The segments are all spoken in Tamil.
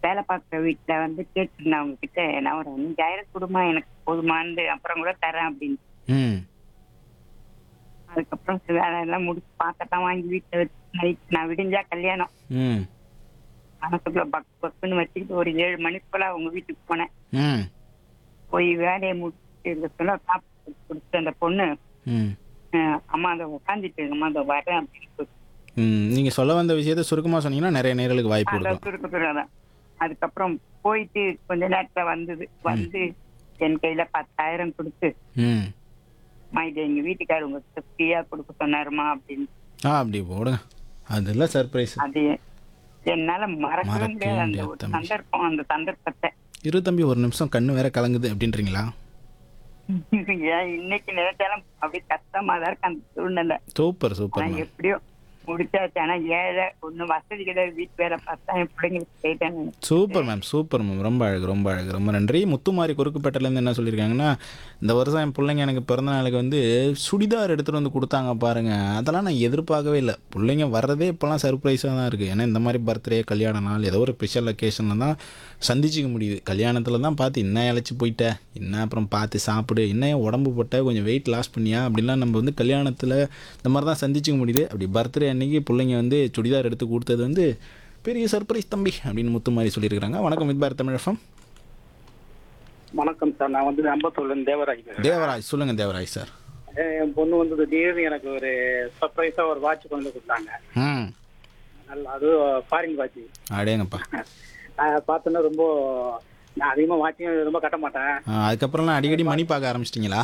வேலை பார்க்குற வீட்டுல வந்து கேட்டிருந்தேன் அவங்க கிட்ட நான் ஒரு அஞ்சாயிரம் கொடுமா எனக்கு போதுமான்னு அப்புறம் கூட தரேன் அப்படின்னு ம் அதுக்கப்புறம் சரி வேலை எல்லாம் முடிச்சு பாக்கத்தான் வாங்கி வீட்டுல வச்சு நைட் நான் விடிஞ்சா கல்யாணம் ம் மனசுக்குள்ள பக் பக்குன்னு வச்சுக்கிட்டு ஒரு ஏழு மணிக்கு போல அவங்க வீட்டுக்கு போனேன் ம் போய் வேலையை முடிச்சுட்டு இருக்க சொல்ல சாப்பிட்டு கொடுத்து அந்த பொண்ணு ம் அஹ், அம்மா அதை உட்காந்துட்டு அம்மா அதை வரேன் அப்படின்னு சொல்லி ம் நீங்கள் சொல்ல வந்த விஷயத்த சுருக்கமாக சொன்னீங்கன்னா நிறைய நேர்களுக்கு வாய்ப்பு அதான் கொடுக்கும் சுருக்கு சுருக்கதான் அதுக்கப்புறம் போயிட்டு கொஞ்ச நேரத்துல வந்தது வந்து என் கையில பத்தாயிரம் கொடுத்து ம் அம்மா இது எங்க வீட்டுக்காரர் உங்களுக்கு ஃப்ரீயா கொடுக்க சொன்னாருமா அப்படின்னு ஆ அப்படி போடுங்க அதெல்லாம் சர்ப்ரைஸ் அது என்னால மறக்கவே மறக்கவே முடியாது அந்த முடியாது ஒரு தம்பி. சந்தர்ப்பம் அந்த சந்தர்ப்பத்தை இரு தம்பி ஒரு நிமிஷம் கண்ணு வேற கலங்குது அப்படின்றீங்களா ஏன் இன்னைக்கு நினைச்சாலும் அப்படியே கஷ்டமா தான் இருக்கு அந்த சூழ்நிலை சூப்பர் சூப்பர் ஆனா எப்படியோ முடிச்சாச்சு ஆனா ஏழை ஒண்ணும் வசதி கிடையாது வீட்டு வேலை பார்த்தா என் பிள்ளைங்களுக்கு செய்தேன் சூப்பர் மேம் சூப்பர் மேம் ரொம்ப அழகு ரொம்ப அழகு ரொம்ப நன்றி முத்துமாரி குறுக்குப்பேட்டிலேருந்து என்ன சொல்லியிருக்காங்கன்னா இந்த வருஷம் என் பிள்ளைங்க எனக்கு பிறந்த நாளுக்கு வந்து சுடிதார் எடுத்துகிட்டு வந்து கொடுத்தாங்க பாருங்க அதெல்லாம் நான் எதிர்பார்க்கவே இல்லை பிள்ளைங்க வர்றதே இப்போலாம் சர்ப்ரைஸாக தான் இருக்குது ஏன்னா இந்த மாதிரி பர்த்டே கல்யாண நாள் ஏதோ ஒரு ஸ்பெஷல் அக்கேஷனில் தான் சந்திச்சிக்க முடியுது கல்யாணத்தில் தான் பார்த்து என்ன இழைச்சி போயிட்ட என்ன அப்புறம் பார்த்து சாப்பிடு என்ன ஏன் உடம்பு போட்ட கொஞ்சம் வெயிட் லாஸ் பண்ணியா அப்படின்லாம் நம்ம வந்து கல்யாணத்தில் இந்த மாதிரி தான் சந்திச்சிக்க முடியுது அப்படி பர்த்டே அன்னைக்கு பிள்ளைங்க வந்து சுடிதார் எடுத்து கொடுத்தது வந்து பெரிய சர்ப்ரைஸ் தம்பி அப்படின்னு முத்து மாதிரி சொல்லியிருக்காங்க வணக்கம் வித்பார் தமிழகம் வணக்கம் சார் நான் வந்து அம்பத்தூர்ல இருந்து தேவராஜ் பேசுறேன். தேவராஜ் சொல்லுங்க தேவராஜ் சார் என் பொண்ணு வந்து திடீர்னு எனக்கு ஒரு சர்ப்ரைஸா ஒரு வாட்ச் கொண்டு வந்து கொடுத்தாங்க ம் நல்லா அது ஃபாரின் வாட்ச் அடேங்கப்பா நான் பார்த்தோன்னா ரொம்ப நான் அதிகமாக வாட்சியும் ரொம்ப கட்ட மாட்டேன் ஆ, அதுக்கப்புறம்லாம் அடிக்கடி மணி பார்க்க ஆரம்பிச்சிட்டிங்களா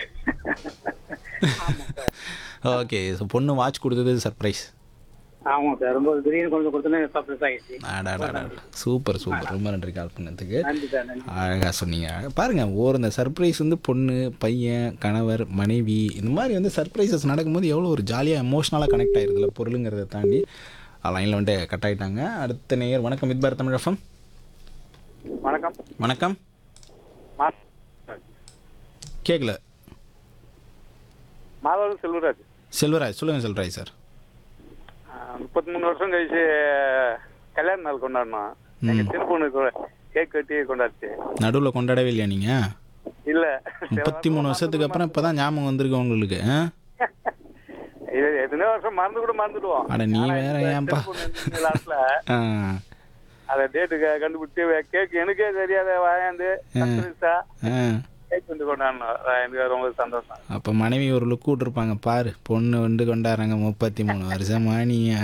ஓகே ஸோ பொண்ணு வாட்ச் கொடுத்தது சர்ப்ரைஸ் ஆமாம் சார் ரொம்ப திடீர்னு கொண்டு வந்து கொடுத்தோன்னே சர்ப்ரைஸ் ஆகிடுச்சு ஆடாடா சூப்பர் சூப்பர் ரொம்ப நன்றி கால் பண்ணதுக்கு நன்றி சார் நன்றி அழகாக சொன்னீங்க பாருங்க ஒரு இந்த சர்ப்ரைஸ் வந்து பொண்ணு பையன் கணவர் மனைவி இந்த மாதிரி வந்து சர்ப்ரைசஸ் நடக்கும்போது எவ்வளோ ஒரு ஜாலியாக எமோஷ்னலாக கனெக்ட் ஆயிருதுல பொருளுங்கிறத தாண்டி லைனில் வந்துட்டு கட் ஆயிட்டாங்க அடுத்த நேயர் வணக்கம் வித்பார் தமிழகம் வணக்கம் வணக்கம் மா கேட்கல மாதவன் செல்வராஜ் செல்வராஜ் சொல்லுங்கள் செல்வராஜ் சார் முப்பத்தி மூணு வருஷம் கழிச்சு கல்யாண நாள் கொண்டாடணும் எங்க சின்ன பொண்ணுக்கு கேக் வெட்டி கொண்டாடுச்சு நடுவில் கொண்டாடவே இல்லையா நீங்கள் இல்ல முப்பத்தி மூணு வருஷத்துக்கு அப்புறம் இப்போ தான் ஞாபகம் வந்திருக்கு உங்களுக்கு ஆ? இது எத்தனையோ வருஷம் மறந்து கூட மறந்துடுவோம் அட நீ வேற ஏன்பா லாஸ்ட்ல ஆ அத டேட்டு கண்டுபிடிச்சு கேக் எனக்கே தெரியாத வாயாந்து சர்ப்ரைஸா ஆ கேக் வந்து கொண்டாடணும் எனக்கு ரொம்ப சந்தோஷம் அப்போ மனைவி ஒரு லுக் விட்ருப்பாங்க பாரு பொண்ணு வந்து கொண்டாடுறாங்க முப்பத்தி மூணு வருஷமா நீங்க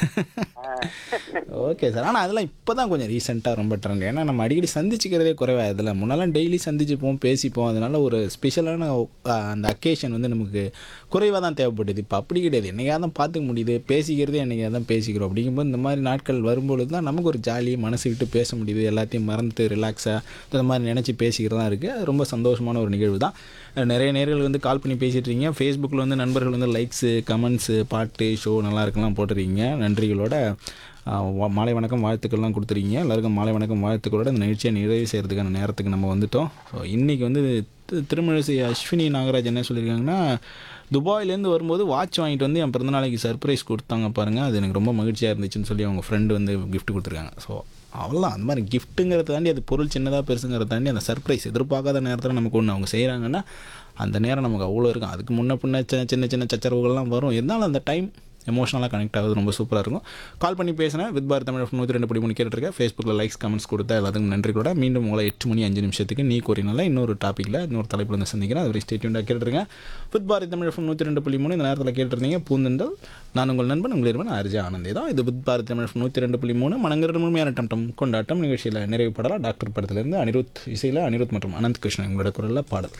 ஓகே சார் ஆனால் அதெல்லாம் இப்போ தான் கொஞ்சம் ரீசெண்டாக ரொம்ப ட்ரெண்ட் ஏன்னா நம்ம அடிக்கடி சந்திச்சுக்கிறதே குறைவா இதில் முன்னெல்லாம் டெய்லி சந்திச்சுப்போம் பேசிப்போம் அதனால ஒரு ஸ்பெஷலான அந்த அக்கேஷன் வந்து நமக்கு குறைவாக தான் தேவைப்பட்டது இப்போ அப்படி கிடையாது என்னைக்காக தான் பார்த்துக்க முடியுது பேசிக்கிறதே என்னைக்காக தான் பேசிக்கிறோம் அப்படிங்கும்போது இந்த மாதிரி நாட்கள் வரும்பொழுது தான் நமக்கு ஒரு ஜாலி மனசு விட்டு பேச முடியுது எல்லாத்தையும் மறந்து ரிலாக்ஸாக இந்த மாதிரி நினச்சி பேசிக்கிறதா இருக்குது அது ரொம்ப சந்தோஷமான ஒரு நிகழ்வு தான் நிறைய நேர்கள் வந்து கால் பண்ணி பேசிட்டு இருக்கீங்க ஃபேஸ்புக்கில் வந்து நண்பர்கள் வந்து லைக்ஸு கமெண்ட்ஸு பாட்டு ஷோ நல்லா இருக்குலாம் போட்டிருக்கீங்க நன்றிகளோட ஆஹ், வா- மாலை வணக்கம் வாழ்த்துக்கள்லாம் கொடுத்துருக்கீங்க எல்லாருக்கும் மாலை வணக்கம் வாழ்த்துக்களோட இந்த நிகழ்ச்சியை நிறைவு செய்கிறதுக்கான நேரத்துக்கு நம்ம வந்துட்டோம் ஸோ இன்றைக்கி வந்து தி- திருமழிசை அஸ்வினி நாகராஜ் என்ன சொல்லியிருக்காங்கன்னா துபாயிலேருந்து வரும்போது வாட்ச் வாங்கிட்டு வந்து என் பிறந்தநாளைக்கு சர்ப்ரைஸ் கொடுத்தாங்க பாருங்கள் அது எனக்கு ரொம்ப மகிழ்ச்சியாக இருந்துச்சுன்னு சொல்லி அவங்க ஃப்ரெண்டு வந்து gift கொடுத்துருக்காங்க ஸோ அவ்வளோதான் அந்த மாதிரி கிஃப்ட்டுங்கிறத தாண்டி அது பொருள் சின்னதாக பெருசுங்கிறத தாண்டி அந்த சர்ப்ரைஸ் எதிர்பார்க்காத நேரத்தில் நமக்கு ஒன்று அவங்க செய்கிறாங்கன்னா அந்த நேரம் நமக்கு அவ்வளோ இருக்கும் அதுக்கு முன்ன பின்ன சின்ன சின்ன சின்ன சச்சரவுகள்லாம் வரும் இருந்தாலும் அந்த டைம் எமோஷனலாக கனெக்ட் ஆகுது ரொம்ப சூப்பராக இருக்கும் கால் பண்ணி பேசினேன் வித் பாரத் தமிழ் நூற்றி ரெண்டு படி மூணு கேட்டுருக்கேன் ஃபேஸ்புக்கில் லைக்ஸ் கமெண்ட்ஸ் கொடுத்தா எல்லாத்துக்கும் நன்றி கூட மீண்டும் உங்களை எட்டு மணி அஞ்சு நிமிஷத்துக்கு நீ கூறினால இன்னொரு டாப்பிக்கில் இன்னொரு தலைப்பில் வந்து சந்திக்கிறேன் அது வரை ஸ்டேட்யூண்டாக கேட்டுருங்க வித் பாரத் தமிழ் நூற்றி ரெண்டு புள்ளி மூணு இந்த நேரத்தில் கேட்டிருந்தீங்க பூந்தெண்டல் நான் உங்கள் நண்பன் உங்கள் இருவன் அர்ஜா ஆனந்தே தான் இது வித் பாரத் தமிழ் நூற்றி ரெண்டு புள்ளி மூணு மனங்கிற முழுமையான டம் கொண்டாட்டம் நிகழ்ச்சியில் நிறைவு படலாம் டாக்டர் படத்திலிருந்து அனிருத் இசையில் அனிருத் மற்றும் அனந்த் கிருஷ்ணன் உங்களோட குரலில் பாடல்